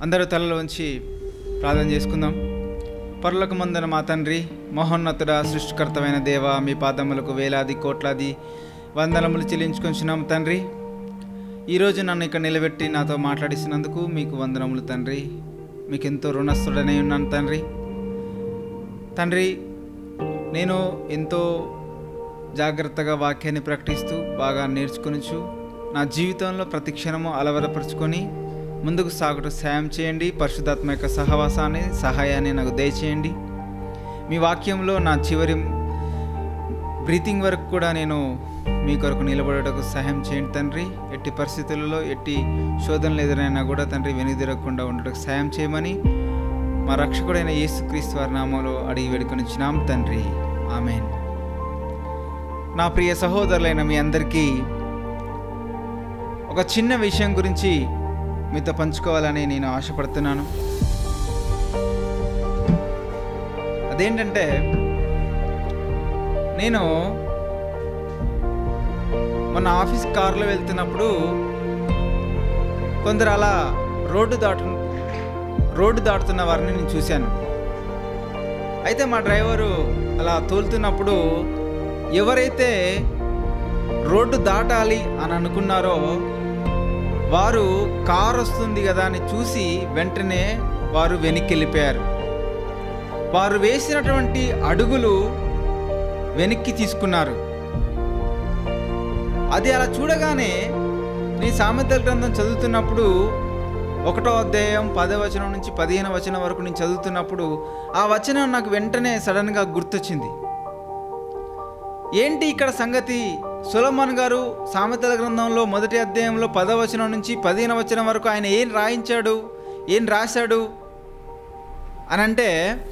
అందరూ తలలో ఉంచి ప్రార్థన చేసుకుందాం పరులకు మందన మా తండ్రి మహోన్నతుడ సృష్టికర్తమైన దేవ మీ పాదములకు వేలాది కోట్లాది వందనములు చెల్లించుకొంచున్నాం తండ్రి ఈరోజు నన్ను ఇక్కడ నిలబెట్టి నాతో మాట్లాడిస్తున్నందుకు మీకు వందనములు తండ్రి మీకు ఎంతో రుణస్థుడనే ఉన్నాను తండ్రి తండ్రి నేను ఎంతో జాగ్రత్తగా వాక్యాన్ని ప్రకటిస్తూ బాగా నేర్చుకొనొచ్చు నా జీవితంలో ప్రతి క్షణము అలవరపరుచుకొని ముందుకు సాగుటూ సాయం చేయండి పరిశుద్ధాత్మ యొక్క సహవాసాన్ని సహాయాన్ని నాకు దయచేయండి మీ వాక్యంలో నా చివరి బ్రీతింగ్ వరకు కూడా నేను మీ కొరకు నిలబడటకు సహాయం చేయండి తండ్రి ఎట్టి పరిస్థితులలో ఎట్టి శోధనలు ఎదురైనా కూడా తండ్రి వెనుదిరగకుండా ఉండటకు సహాయం చేయమని మా రక్షకుడైన యేసుక్రీస్తు వారి నామంలో అడిగి వేడుకొనిచ్చినాం తండ్రి ఆమెన్ నా ప్రియ సహోదరులైన మీ అందరికీ ఒక చిన్న విషయం గురించి మీతో పంచుకోవాలని నేను ఆశపడుతున్నాను అదేంటంటే నేను మొన్న ఆఫీస్ కారులో వెళ్తున్నప్పుడు కొందరు అలా రోడ్డు దాటు రోడ్డు దాటుతున్న వారిని నేను చూశాను అయితే మా డ్రైవరు అలా తోలుతున్నప్పుడు ఎవరైతే రోడ్డు దాటాలి అని అనుకున్నారో వారు కారు వస్తుంది కదా అని చూసి వెంటనే వారు వెనక్కి వెళ్ళిపోయారు వారు వేసినటువంటి అడుగులు వెనక్కి తీసుకున్నారు అది అలా చూడగానే నేను సామెతల గ్రంథం చదువుతున్నప్పుడు ఒకటో అధ్యాయం పదో వచనం నుంచి పదిహేను వచనం వరకు నేను చదువుతున్నప్పుడు ఆ వచనం నాకు వెంటనే సడన్గా గుర్తొచ్చింది ఏంటి ఇక్కడ సంగతి సులమాన్ గారు సామెతల గ్రంథంలో మొదటి అధ్యాయంలో పదవచనం నుంచి పదిహేను వచనం వరకు ఆయన ఏం రాయించాడు ఏం రాశాడు అని అంటే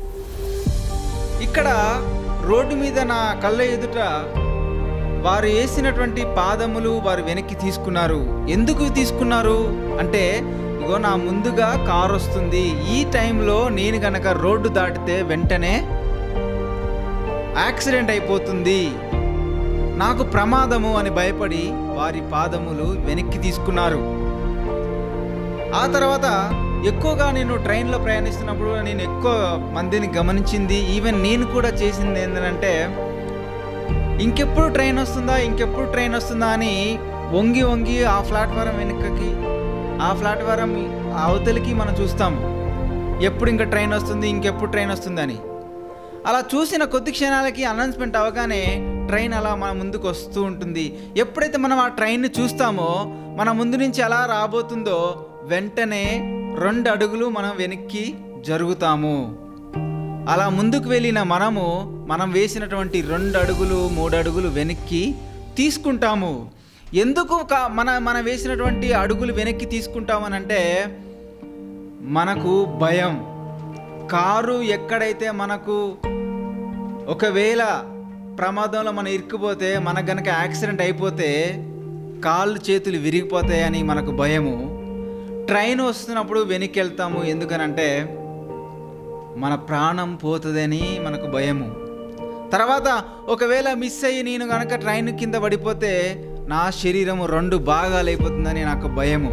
ఇక్కడ రోడ్డు మీద నా కళ్ళ ఎదుట వారు వేసినటువంటి పాదములు వారు వెనక్కి తీసుకున్నారు ఎందుకు తీసుకున్నారు అంటే ఇగో నా ముందుగా కారు వస్తుంది ఈ టైంలో నేను గనక రోడ్డు దాటితే వెంటనే యాక్సిడెంట్ అయిపోతుంది నాకు ప్రమాదము అని భయపడి వారి పాదములు వెనక్కి తీసుకున్నారు ఆ తర్వాత ఎక్కువగా నేను ట్రైన్లో ప్రయాణిస్తున్నప్పుడు నేను ఎక్కువ మందిని గమనించింది ఈవెన్ నేను కూడా చేసింది ఏంటంటే ఇంకెప్పుడు ట్రైన్ వస్తుందా ఇంకెప్పుడు ట్రైన్ వస్తుందా అని వంగి వంగి ఆ ప్లాట్ఫారం వెనుకకి ఆ ప్లాట్ఫారం అవతలికి మనం చూస్తాము ఎప్పుడు ఇంకా ట్రైన్ వస్తుంది ఇంకెప్పుడు ట్రైన్ వస్తుందని అలా చూసిన కొద్ది క్షణాలకి అనౌన్స్మెంట్ అవగానే ట్రైన్ అలా మన ముందుకు వస్తూ ఉంటుంది ఎప్పుడైతే మనం ఆ ట్రైన్ని చూస్తామో మన ముందు నుంచి ఎలా రాబోతుందో వెంటనే రెండు అడుగులు మనం వెనక్కి జరుగుతాము అలా ముందుకు వెళ్ళిన మనము మనం వేసినటువంటి రెండు అడుగులు మూడు అడుగులు వెనక్కి తీసుకుంటాము ఎందుకు కా మన మనం వేసినటువంటి అడుగులు వెనక్కి తీసుకుంటామనంటే మనకు భయం కారు ఎక్కడైతే మనకు ఒకవేళ ప్రమాదంలో మనం ఇరుక్కుపోతే మనకు గనక యాక్సిడెంట్ అయిపోతే కాళ్ళు చేతులు విరిగిపోతాయని మనకు భయము ట్రైన్ వస్తున్నప్పుడు వెనక్కి వెళ్తాము ఎందుకనంటే మన ప్రాణం పోతుందని మనకు భయము తర్వాత ఒకవేళ మిస్ అయ్యి నేను కనుక ట్రైన్ కింద పడిపోతే నా శరీరము రెండు భాగాలు అయిపోతుందని నాకు భయము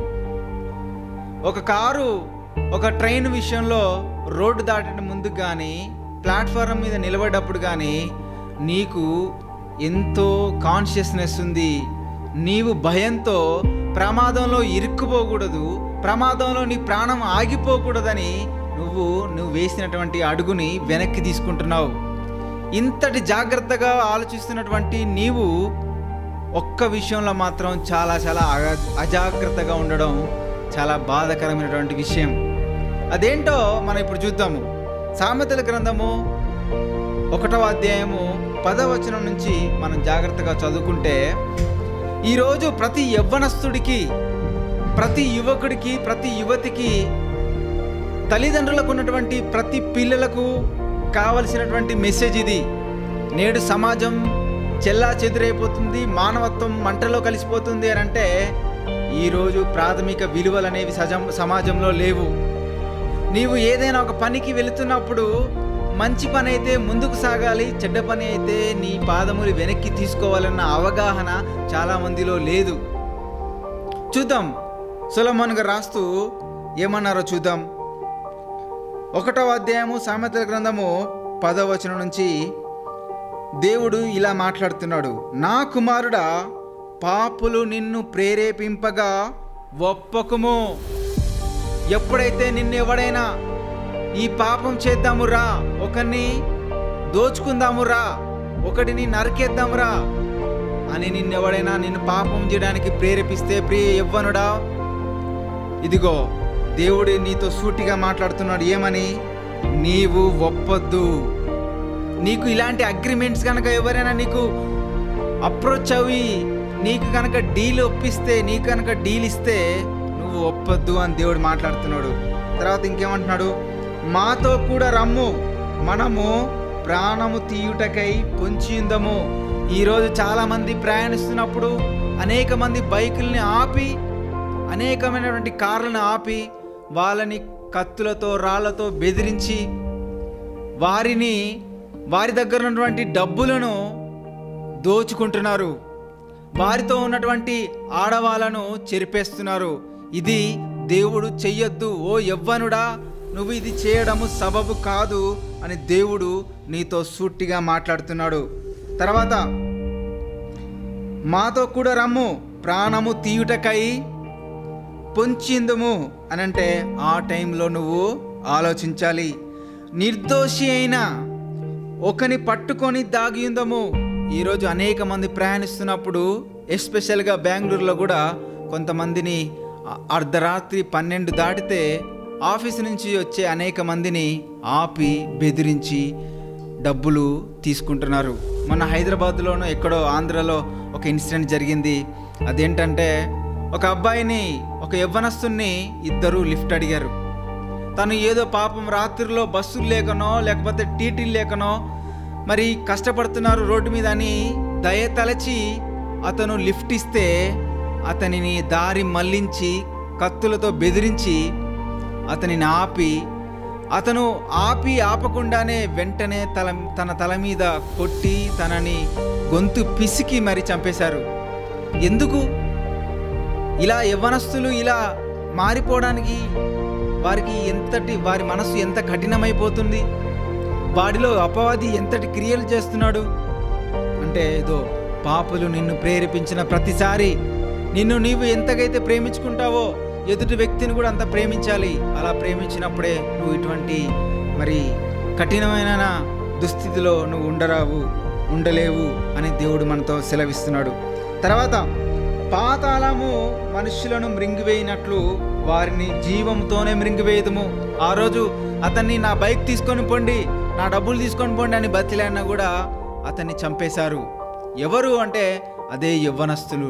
ఒక కారు ఒక ట్రైన్ విషయంలో రోడ్డు దాటిన ముందు కానీ ప్లాట్ఫారం మీద నిలబడ్డప్పుడు కానీ నీకు ఎంతో కాన్షియస్నెస్ ఉంది నీవు భయంతో ప్రమాదంలో ఇరుక్కుపోకూడదు ప్రమాదంలో నీ ప్రాణం ఆగిపోకూడదని నువ్వు నువ్వు వేసినటువంటి అడుగుని వెనక్కి తీసుకుంటున్నావు ఇంతటి జాగ్రత్తగా ఆలోచిస్తున్నటువంటి నీవు ఒక్క విషయంలో మాత్రం చాలా చాలా అగ- అజాగ్రత్తగా ఉండడం చాలా బాధాకరమైనటువంటి విషయం అదేంటో మనం ఇప్పుడు చూద్దాము సామెతల గ్రంథము ఒకటవ అధ్యాయము పదవచనం నుంచి మనం జాగ్రత్తగా చదువుకుంటే ఈరోజు ప్రతి యవ్వనస్తుడికి ప్రతి యువకుడికి ప్రతి యువతికి తల్లిదండ్రులకు ఉన్నటువంటి ప్రతి పిల్లలకు కావలసినటువంటి మెసేజ్ ఇది నేడు సమాజం చెల్లా చెదురైపోతుంది మానవత్వం మంటలో కలిసిపోతుంది అని అంటే ఈరోజు ప్రాథమిక విలువలు అనేవి సజం సమాజంలో లేవు నీవు ఏదైనా ఒక పనికి వెళుతున్నప్పుడు మంచి పని అయితే ముందుకు సాగాలి చెడ్డ పని అయితే నీ పాదములు వెనక్కి తీసుకోవాలన్న అవగాహన చాలా మందిలో లేదు చూద్దాం సులమాన్ గారు రాస్తూ ఏమన్నారో చూద్దాం ఒకటవ అధ్యాయము సామెతల గ్రంథము పదవ వచనం నుంచి దేవుడు ఇలా మాట్లాడుతున్నాడు నా కుమారుడా పాపులు నిన్ను ప్రేరేపింపగా ఒప్పకుము ఎప్పుడైతే నిన్ను ఎవడైనా ఈ పాపం చేద్దామురా ఒకరిని దోచుకుందామురా ఒకటిని నరికేద్దామురా అని నిన్నెవడైనా నిన్ను పాపం చేయడానికి ప్రేరేపిస్తే ప్రియ యవ్వనుడా ఇదిగో దేవుడు నీతో సూటిగా మాట్లాడుతున్నాడు ఏమని నీవు ఒప్పొద్దు నీకు ఇలాంటి అగ్రిమెంట్స్ కనుక ఎవరైనా నీకు అప్రోచ్ అవి నీకు కనుక డీల్ ఒప్పిస్తే నీకు కనుక డీల్ ఇస్తే నువ్వు ఒప్పొద్దు అని దేవుడు మాట్లాడుతున్నాడు తర్వాత ఇంకేమంటున్నాడు మాతో కూడా రమ్ము మనము ప్రాణము తీయుటకై పొంచిందము ఈరోజు చాలామంది ప్రయాణిస్తున్నప్పుడు అనేక మంది బైకుల్ని ఆపి అనేకమైనటువంటి కార్లను ఆపి వాళ్ళని కత్తులతో రాళ్లతో బెదిరించి వారిని వారి దగ్గర ఉన్నటువంటి డబ్బులను దోచుకుంటున్నారు వారితో ఉన్నటువంటి ఆడవాళ్ళను చెరిపేస్తున్నారు ఇది దేవుడు చెయ్యొద్దు ఓ యవ్వనుడా నువ్వు ఇది చేయడము సబబు కాదు అని దేవుడు నీతో సూటిగా మాట్లాడుతున్నాడు తర్వాత మాతో కూడా రమ్ము ప్రాణము తీయుటకై పొంచిందుము అని అంటే ఆ టైంలో నువ్వు ఆలోచించాలి నిర్దోషి అయిన ఒకని పట్టుకొని దాగి ఉందము ఈరోజు అనేక మంది ప్రయాణిస్తున్నప్పుడు ఎస్పెషల్గా బెంగళూరులో కూడా కొంతమందిని అ- అర్ధరాత్రి పన్నెండు దాటితే ఆఫీస్ నుంచి వచ్చే అనేక మందిని ఆపి బెదిరించి డబ్బులు తీసుకుంటున్నారు మన హైదరాబాద్లోనూ ఎక్కడో ఆంధ్రలో ఒక ఇన్సిడెంట్ జరిగింది అదేంటంటే ఒక అబ్బాయిని ఒక యవ్వనస్తుని ఇద్దరు లిఫ్ట్ అడిగారు తను ఏదో పాపం రాత్రిలో బస్సులు లేకనో లేకపోతే టీటీలు లేకనో మరి కష్టపడుతున్నారు రోడ్డు మీద అని దయ తలచి అతను లిఫ్ట్ ఇస్తే అతనిని దారి మళ్లించి కత్తులతో బెదిరించి అతనిని ఆపి అతను ఆపి ఆపకుండానే వెంటనే తల తన తల మీద కొట్టి తనని గొంతు పిసికి మరి చంపేశారు ఎందుకు ఇలా యవ్వనస్తులు ఇలా మారిపోవడానికి వారికి ఎంతటి వారి మనసు ఎంత కఠినమైపోతుంది వాడిలో అపవాది ఎంతటి క్రియలు చేస్తున్నాడు అంటే ఏదో పాపులు నిన్ను ప్రేరేపించిన ప్రతిసారి నిన్ను నీవు ఎంతకైతే ప్రేమించుకుంటావో ఎదుటి వ్యక్తిని కూడా అంత ప్రేమించాలి అలా ప్రేమించినప్పుడే నువ్వు ఇటువంటి మరి కఠినమైన దుస్థితిలో నువ్వు ఉండరావు ఉండలేవు అని దేవుడు మనతో సెలవిస్తున్నాడు తర్వాత పాతాళము మనుషులను మృంగివేయినట్లు వారిని జీవంతోనే మృంగివేయదుము ఆ రోజు అతన్ని నా బైక్ తీసుకొని పోండి నా డబ్బులు తీసుకొని పోండి అని బతిలాడినా కూడా అతన్ని చంపేశారు ఎవరు అంటే అదే యవ్వనస్తులు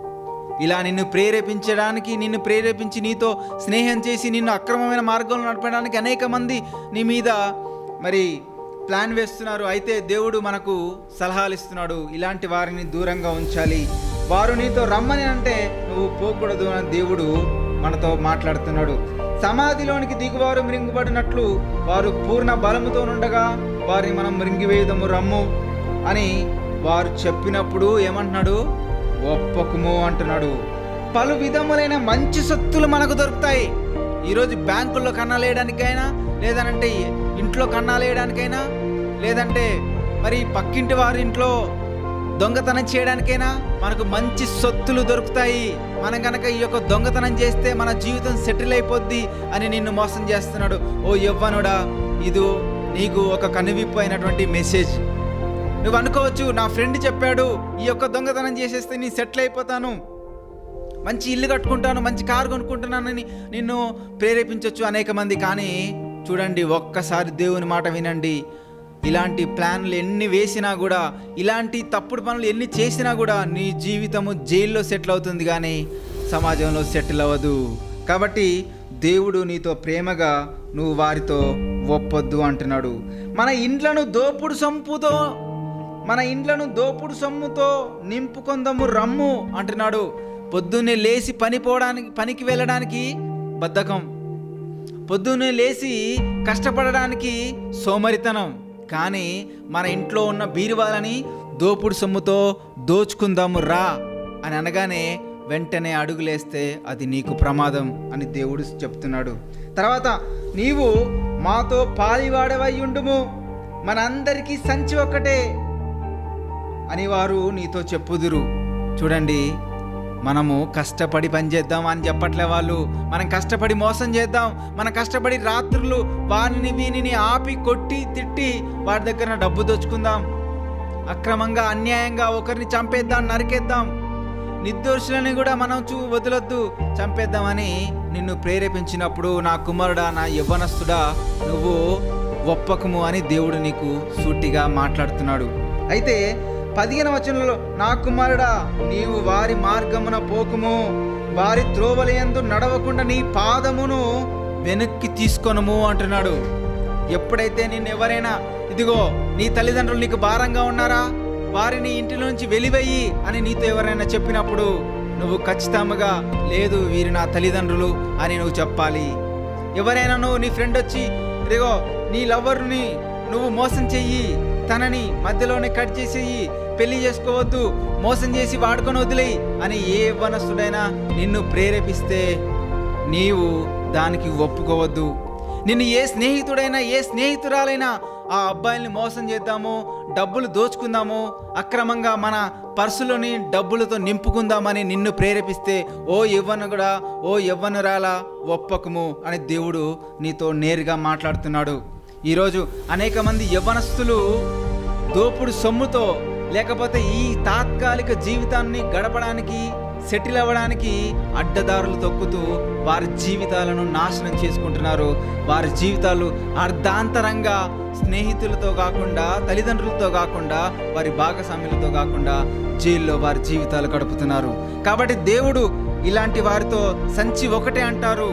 ఇలా నిన్ను ప్రేరేపించడానికి నిన్ను ప్రేరేపించి నీతో స్నేహం చేసి నిన్ను అక్రమమైన మార్గంలో నడపడానికి అనేక మంది నీ మీద మరి ప్లాన్ వేస్తున్నారు అయితే దేవుడు మనకు సలహాలు ఇస్తున్నాడు ఇలాంటి వారిని దూరంగా ఉంచాలి వారు నీతో రమ్మని అంటే నువ్వు పోకూడదు అని దేవుడు మనతో మాట్లాడుతున్నాడు సమాధిలోనికి దిగువారు మృంగుబడినట్లు వారు పూర్ణ బలముతో నుండగా వారిని మనం మృంగివేయదము రమ్ము అని వారు చెప్పినప్పుడు ఏమంటున్నాడు ఒప్పకుము అంటున్నాడు పలు విధములైన మంచి సొత్తులు మనకు దొరుకుతాయి ఈరోజు బ్యాంకుల్లో కన్నాలేయడానికైనా లేదనంటే ఇంట్లో కన్నాలేయడానికైనా లేదంటే మరి పక్కింటి వారి ఇంట్లో దొంగతనం చేయడానికైనా మనకు మంచి సొత్తులు దొరుకుతాయి మనం కనుక ఈ యొక్క దొంగతనం చేస్తే మన జీవితం సెటిల్ అయిపోద్ది అని నిన్ను మోసం చేస్తున్నాడు ఓ యవ్వనుడా ఇది నీకు ఒక కనువిప్పు అయినటువంటి మెసేజ్ నువ్వు అనుకోవచ్చు నా ఫ్రెండ్ చెప్పాడు ఈ యొక్క దొంగతనం చేసేస్తే నేను సెటిల్ అయిపోతాను మంచి ఇల్లు కట్టుకుంటాను మంచి కారు కొనుక్కుంటున్నానని నిన్ను ప్రేరేపించవచ్చు అనేక మంది కానీ చూడండి ఒక్కసారి దేవుని మాట వినండి ఇలాంటి ప్లాన్లు ఎన్ని వేసినా కూడా ఇలాంటి తప్పుడు పనులు ఎన్ని చేసినా కూడా నీ జీవితము జైల్లో సెటిల్ అవుతుంది కానీ సమాజంలో సెటిల్ అవ్వదు కాబట్టి దేవుడు నీతో ప్రేమగా నువ్వు వారితో ఒప్పొద్దు అంటున్నాడు మన ఇండ్లను దోపుడు సంపుతో మన ఇండ్లను దోపుడు సొమ్ముతో నింపుకొందము రమ్ము అంటున్నాడు పొద్దున్నే లేచి పని పోవడానికి పనికి వెళ్ళడానికి బద్ధకం పొద్దున్నే లేచి కష్టపడడానికి సోమరితనం కానీ మన ఇంట్లో ఉన్న బీరువాలని దోపుడు సొమ్ముతో దోచుకుందాము రా అని అనగానే వెంటనే అడుగులేస్తే అది నీకు ప్రమాదం అని దేవుడు చెప్తున్నాడు తర్వాత నీవు మాతో పాలివాడవై ఉండుము మనందరికీ సంచి ఒక్కటే అని వారు నీతో చెప్పుదురు చూడండి మనము కష్టపడి పని చేద్దాం అని చెప్పట్లే వాళ్ళు మనం కష్టపడి మోసం చేద్దాం మనం కష్టపడి రాత్రులు వారిని వీనిని ఆపి కొట్టి తిట్టి వారి దగ్గర డబ్బు దోచుకుందాం అక్రమంగా అన్యాయంగా ఒకరిని చంపేద్దాం నరికేద్దాం నిర్దోషులని కూడా మనం చూ వదలొద్దు చంపేద్దామని నిన్ను ప్రేరేపించినప్పుడు నా కుమారుడా నా యవ్వనస్తుడా నువ్వు ఒప్పకము అని దేవుడు నీకు సూటిగా మాట్లాడుతున్నాడు అయితే పదిహేను వచనంలో నా కుమారుడా నీవు వారి మార్గమున పోకుము వారి త్రోవలయందు నడవకుండా నీ పాదమును వెనక్కి తీసుకొనము అంటున్నాడు ఎప్పుడైతే నిన్ను ఎవరైనా ఇదిగో నీ తల్లిదండ్రులు నీకు భారంగా ఉన్నారా వారిని ఇంటి నుంచి వెలివెయ్యి అని నీతో ఎవరైనా చెప్పినప్పుడు నువ్వు ఖచ్చితంగా లేదు వీరు నా తల్లిదండ్రులు అని నువ్వు చెప్పాలి ఎవరైనా నువ్వు నీ ఫ్రెండ్ వచ్చి ఇదిగో నీ లవర్ని నువ్వు మోసం చెయ్యి తనని మధ్యలోనే కట్ చేసేయి పెళ్లి చేసుకోవద్దు మోసం చేసి వాడుకొని వదిలేయి అని ఏ వనస్తుడైనా నిన్ను ప్రేరేపిస్తే నీవు దానికి ఒప్పుకోవద్దు నిన్ను ఏ స్నేహితుడైనా ఏ స్నేహితురాలైనా ఆ అబ్బాయిల్ని మోసం చేద్దాము డబ్బులు దోచుకుందాము అక్రమంగా మన పర్సులోని డబ్బులతో నింపుకుందామని నిన్ను ప్రేరేపిస్తే ఓ ఇవ్వను కూడా ఓ ఇవ్వనురాలా ఒప్పకము అని దేవుడు నీతో నేరుగా మాట్లాడుతున్నాడు ఈరోజు అనేక మంది యవ్వనస్తులు దోపుడు సొమ్ముతో లేకపోతే ఈ తాత్కాలిక జీవితాన్ని గడపడానికి సెటిల్ అవ్వడానికి అడ్డదారులు తొక్కుతూ వారి జీవితాలను నాశనం చేసుకుంటున్నారు వారి జీవితాలు అర్ధాంతరంగా స్నేహితులతో కాకుండా తల్లిదండ్రులతో కాకుండా వారి భాగస్వామ్యులతో కాకుండా జైల్లో వారి జీవితాలు గడుపుతున్నారు కాబట్టి దేవుడు ఇలాంటి వారితో సంచి ఒకటే అంటారు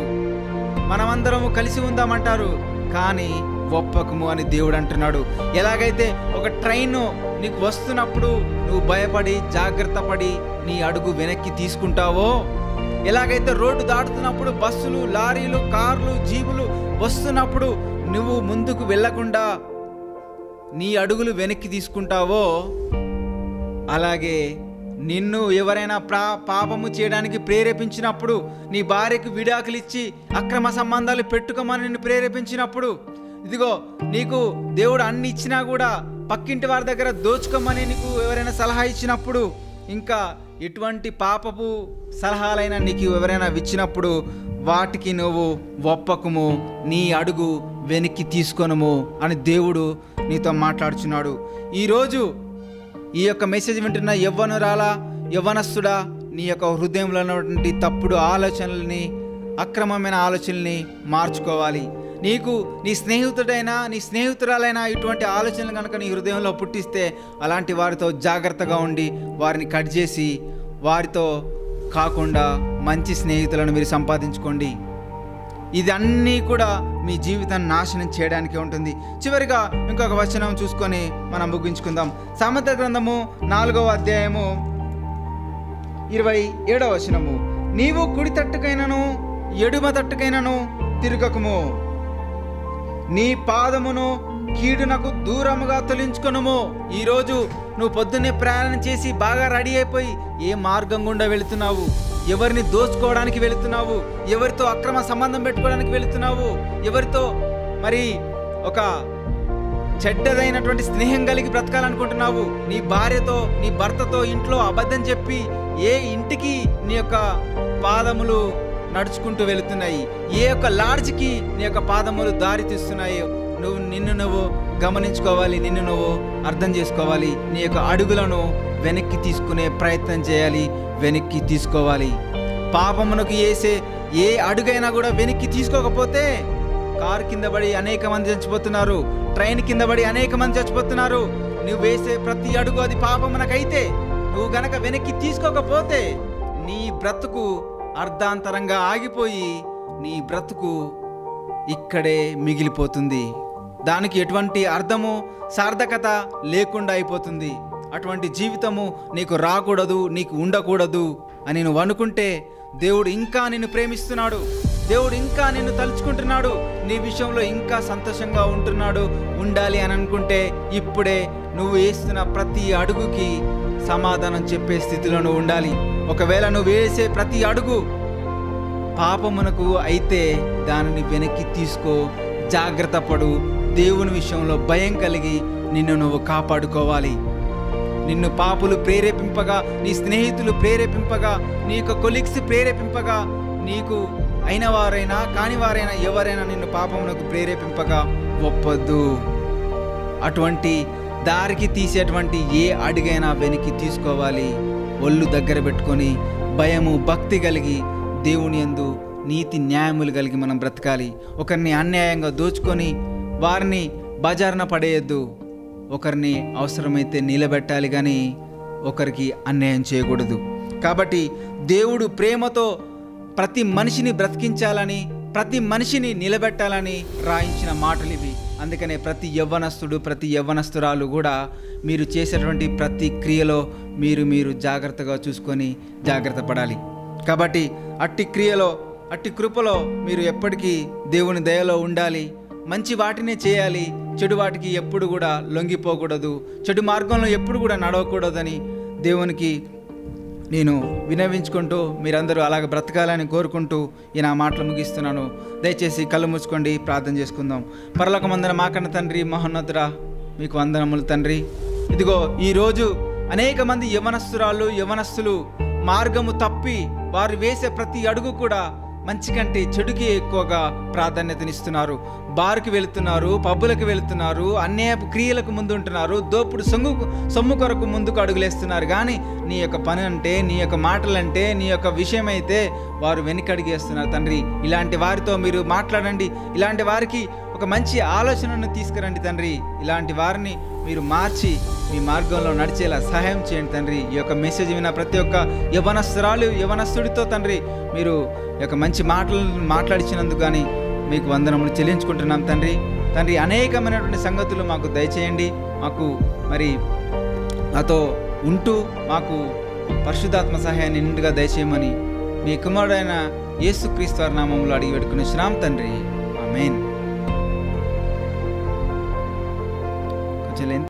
మనమందరము కలిసి ఉందామంటారు కానీ ఒప్పకము అని దేవుడు అంటున్నాడు ఎలాగైతే ఒక ట్రైన్ నీకు వస్తున్నప్పుడు నువ్వు భయపడి జాగ్రత్త పడి నీ అడుగు వెనక్కి తీసుకుంటావో ఎలాగైతే రోడ్డు దాటుతున్నప్పుడు బస్సులు లారీలు కార్లు జీబులు వస్తున్నప్పుడు నువ్వు ముందుకు వెళ్ళకుండా నీ అడుగులు వెనక్కి తీసుకుంటావో అలాగే నిన్ను ఎవరైనా ప్రా పాపము చేయడానికి ప్రేరేపించినప్పుడు నీ భార్యకు విడాకులు ఇచ్చి అక్రమ సంబంధాలు పెట్టుకోమని నిన్ను ప్రేరేపించినప్పుడు ఇదిగో నీకు దేవుడు అన్ని ఇచ్చినా కూడా పక్కింటి వారి దగ్గర దోచుకోమని నీకు ఎవరైనా సలహా ఇచ్చినప్పుడు ఇంకా ఎటువంటి పాపపు సలహాలైనా నీకు ఎవరైనా ఇచ్చినప్పుడు వాటికి నువ్వు ఒప్పకము నీ అడుగు వెనక్కి తీసుకొనము అని దేవుడు నీతో మాట్లాడుచున్నాడు ఈరోజు ఈ యొక్క మెసేజ్ వింటున్న యవ్వనురాలా యవ్వనస్తుడా నీ యొక్క హృదయంలో ఉన్నటువంటి తప్పుడు ఆలోచనల్ని అక్రమమైన ఆలోచనల్ని మార్చుకోవాలి నీకు నీ స్నేహితుడైనా నీ స్నేహితురాలైనా ఇటువంటి ఆలోచనలు కనుక నీ హృదయంలో పుట్టిస్తే అలాంటి వారితో జాగ్రత్తగా ఉండి వారిని కట్ చేసి వారితో కాకుండా మంచి స్నేహితులను మీరు సంపాదించుకోండి ఇది అన్నీ కూడా మీ జీవితాన్ని నాశనం చేయడానికి ఉంటుంది చివరిగా ఇంకొక వచనం చూసుకొని మనం ముగించుకుందాం సామెత గ్రంథము నాలుగవ అధ్యాయము ఇరవై ఏడవ వచనము నీవు కుడి తట్టుకైనను ఎడుమ తట్టుకైనను తిరగకము నీ పాదమును కీడునకు దూరముగా తొలించుకొనుము ఈరోజు నువ్వు పొద్దున్నే ప్రయాణం చేసి బాగా రెడీ అయిపోయి ఏ మార్గం గుండా వెళుతున్నావు ఎవరిని దోచుకోవడానికి వెళుతున్నావు ఎవరితో అక్రమ సంబంధం పెట్టుకోవడానికి వెళుతున్నావు ఎవరితో మరి ఒక చెడ్డదైనటువంటి స్నేహం కలిగి బ్రతకాలనుకుంటున్నావు నీ భార్యతో నీ భర్తతో ఇంట్లో అబద్ధం చెప్పి ఏ ఇంటికి నీ యొక్క పాదములు నడుచుకుంటూ వెళుతున్నాయి ఏ యొక్క లాడ్జ్కి నీ యొక్క పాదములు దారి తీస్తున్నాయో నువ్వు నిన్ను నువ్వు గమనించుకోవాలి నిన్ను నువ్వు అర్థం చేసుకోవాలి నీ యొక్క అడుగులను వెనక్కి తీసుకునే ప్రయత్నం చేయాలి వెనక్కి తీసుకోవాలి పాపమునకు వేసే ఏ అడుగైనా కూడా వెనక్కి తీసుకోకపోతే కారు కింద పడి అనేక మంది చచ్చిపోతున్నారు ట్రైన్ కింద పడి అనేక మంది చచ్చిపోతున్నారు నువ్వు వేసే ప్రతి అడుగు అది పాపమునకైతే నువ్వు గనక వెనక్కి తీసుకోకపోతే నీ బ్రతుకు అర్ధాంతరంగా ఆగిపోయి నీ బ్రతుకు ఇక్కడే మిగిలిపోతుంది దానికి ఎటువంటి అర్థము సార్థకత లేకుండా అయిపోతుంది అటువంటి జీవితము నీకు రాకూడదు నీకు ఉండకూడదు అని నువ్వు అనుకుంటే దేవుడు ఇంకా నిన్ను ప్రేమిస్తున్నాడు దేవుడు ఇంకా నిన్ను తలుచుకుంటున్నాడు నీ విషయంలో ఇంకా సంతోషంగా ఉంటున్నాడు ఉండాలి అని అనుకుంటే ఇప్పుడే నువ్వు వేస్తున్న ప్రతి అడుగుకి సమాధానం చెప్పే స్థితిలో నువ్వు ఉండాలి ఒకవేళ నువ్వు వేసే ప్రతి అడుగు పాపమునకు అయితే దానిని వెనక్కి తీసుకో జాగ్రత్త పడు దేవుని విషయంలో భయం కలిగి నిన్ను నువ్వు కాపాడుకోవాలి నిన్ను పాపులు ప్రేరేపింపగా నీ స్నేహితులు ప్రేరేపింపగా నీ యొక్క కొలీగ్స్ ప్రేరేపింపగా నీకు అయిన వారైనా కాని వారైనా ఎవరైనా నిన్ను పాపమునకు ప్రేరేపింపగా ఒప్పొద్దు అటువంటి దారికి తీసేటువంటి ఏ అడుగైనా వెనక్కి తీసుకోవాలి ఒళ్ళు దగ్గర పెట్టుకొని భయము భక్తి కలిగి దేవుని యందు నీతి న్యాయములు కలిగి మనం బ్రతకాలి ఒకరిని అన్యాయంగా దోచుకొని వారిని బజారున పడేయద్దు ఒకరిని అవసరమైతే నిలబెట్టాలి కానీ ఒకరికి అన్యాయం చేయకూడదు కాబట్టి దేవుడు ప్రేమతో ప్రతి మనిషిని బ్రతికించాలని ప్రతి మనిషిని నిలబెట్టాలని రాయించిన మాటలు ఇవి అందుకనే ప్రతి యవ్వనస్తుడు ప్రతి యవ్వనస్తురాలు కూడా మీరు చేసేటువంటి ప్రతి క్రియలో మీరు మీరు జాగ్రత్తగా చూసుకొని జాగ్రత్త పడాలి కాబట్టి అట్టి క్రియలో అట్టి కృపలో మీరు ఎప్పటికీ దేవుని దయలో ఉండాలి మంచి వాటినే చేయాలి చెడు వాటికి ఎప్పుడు కూడా లొంగిపోకూడదు చెడు మార్గంలో ఎప్పుడు కూడా నడవకూడదని దేవునికి నేను వినవించుకుంటూ మీరందరూ అలాగ బ్రతకాలని కోరుకుంటూ ఈ నా మాటలు ముగిస్తున్నాను దయచేసి కళ్ళు మూసుకోండి ప్రార్థన చేసుకుందాం పరలోకమందన మాకన్న తండ్రి మహోన్నతురా మీకు వందనములు తండ్రి ఇదిగో ఈరోజు అనేక మంది యవనస్తురాలు యవనస్తులు మార్గము తప్పి వారు వేసే ప్రతి అడుగు కూడా మంచి కంటే చెడుకి ఎక్కువగా ప్రాధాన్యతనిస్తున్నారు బార్కి వెళుతున్నారు పబ్బులకు వెళుతున్నారు అన్యాయపు క్రియలకు ముందుంటున్నారు దోపుడు సొమ్ము సొమ్ము కొరకు ముందుకు అడుగులేస్తున్నారు కానీ నీ యొక్క పని అంటే నీ యొక్క మాటలంటే నీ యొక్క విషయం అయితే వారు వెనుకడిగేస్తున్నారు తండ్రి ఇలాంటి వారితో మీరు మాట్లాడండి ఇలాంటి వారికి ఒక మంచి ఆలోచనను తీసుకురండి తండ్రి ఇలాంటి వారిని మీరు మార్చి మీ మార్గంలో నడిచేలా సహాయం చేయండి తండ్రి ఈ యొక్క మెసేజ్ విన్న ప్రతి ఒక్క యవనస్తురాలు యవనస్తుడితో తండ్రి మీరు ఈ యొక్క మంచి మాటలు మాట్లాడించినందుకు కానీ మీకు వందనములు చెల్లించుకుంటున్నాం తండ్రి తండ్రి అనేకమైనటువంటి సంగతులు మాకు దయచేయండి మాకు మరి నాతో ఉంటూ మాకు పరిశుద్ధాత్మ సహాయాన్ని నిండుగా దయచేయమని మీ కుమారుడైన యేసుక్రీస్తు వారి నామంలో అడిగి పెట్టుకుని శ్రామ్ తండ్రి ఆమెన్ కొంచెం లెంత్